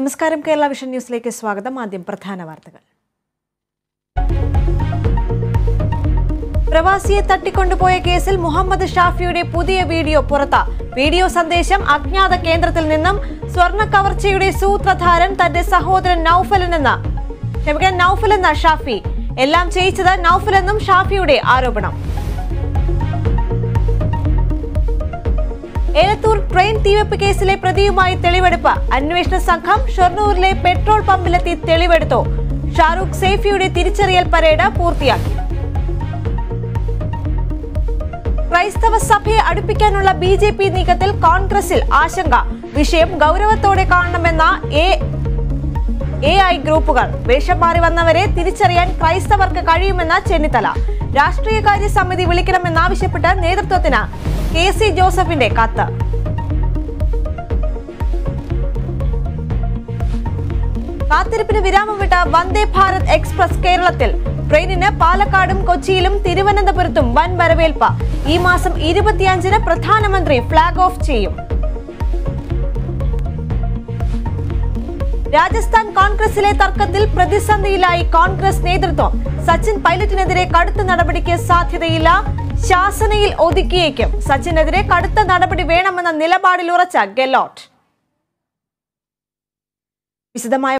നമസ്കാരം കേരള വിഷൻ ന്യൂസിലേക്ക് സ്വാഗതം ആദ്യം പ്രധാന വാർത്തകൾ പ്രവാസിയെ തട്ടിക്കൊണ്ടുപോയ കേസിൽ മുഹമ്മദ് ഷാഫിയുടെ പുതിയ വീഡിയോ പുറത്ത് വീഡിയോ സന്ദേശം അജ്ഞാത കേന്ദ്രത്തിൽ നിന്നും സ്വർണ്ണ കവർച്ചയുടെ സൂത്രധാരൻ തന്റെ സഹോദരൻ നൌഫലെന്ന് ക്ഷമിക്കാൻ നൌഫൽ എന്ന ഷാഫി എല്ലാം ചെയ്യിച്ചത് നൌഫലെന്നും ഷാഫിയുടെ ആരോപണം ഏലത്തൂർ ട്രെയിൻ തീവെപ്പ് കേസിലെ പ്രതിയുമായി തെളിവെടുപ്പ് അന്വേഷണ സംഘം ഷൊർണൂരിലെ പെട്രോൾ പമ്പിലെത്തി തെളിവെടുത്തു ഷാറൂഖ് സേഫിയുടെ തിരിച്ചറിയൽ പരേഡ് പൂർത്തിയാക്കി ക്രൈസ്തവ സഭയെ അടുപ്പിക്കാനുള്ള ബി ജെ പി നീക്കത്തിൽ കോൺഗ്രസിൽ ആശങ്ക വിഷയം ഗൗരവത്തോടെ കാണണമെന്ന എ എ ഐ ഗ്രൂപ്പുകൾ വേഷം മാറി വന്നവരെ തിരിച്ചറിയാൻ ക്രൈസ്തവർക്ക് കഴിയുമെന്ന ചെന്നിത്തല രാഷ്ട്രീയകാര്യ സമിതി വിളിക്കണമെന്നാവശ്യപ്പെട്ട് നേതൃത്വത്തിന് കെ സി ജോസഫിന്റെ കത്ത് കാത്തിരിപ്പിന് വിരാമം വിട്ട വന്ദേ ഭാരത് എക്സ്പ്രസ് കേരളത്തിൽ ട്രെയിനിന് പാലക്കാടും കൊച്ചിയിലും തിരുവനന്തപുരത്തും വൻ വരവേൽപ്പ് ഈ മാസം ഇരുപത്തിയഞ്ചിന് പ്രധാനമന്ത്രി ഫ്ളാഗ് ഓഫ് ചെയ്യും രാജസ്ഥാൻ കോൺഗ്രസിലെ തർക്കത്തിൽ പ്രതിസന്ധിയിലായി കോൺഗ്രസ് നേതൃത്വം സച്ചിൻ പൈലറ്റിനെതിരെ കടുത്ത നടപടിക്ക് സാധ്യതയില്ല ശാസനയിൽ ഒതുക്കിയേക്കും സച്ചിനെതിരെ കടുത്ത നടപടി വേണമെന്ന നിലപാടിൽ ഉറച്ച ഗെലോട്ട് വിശദമായ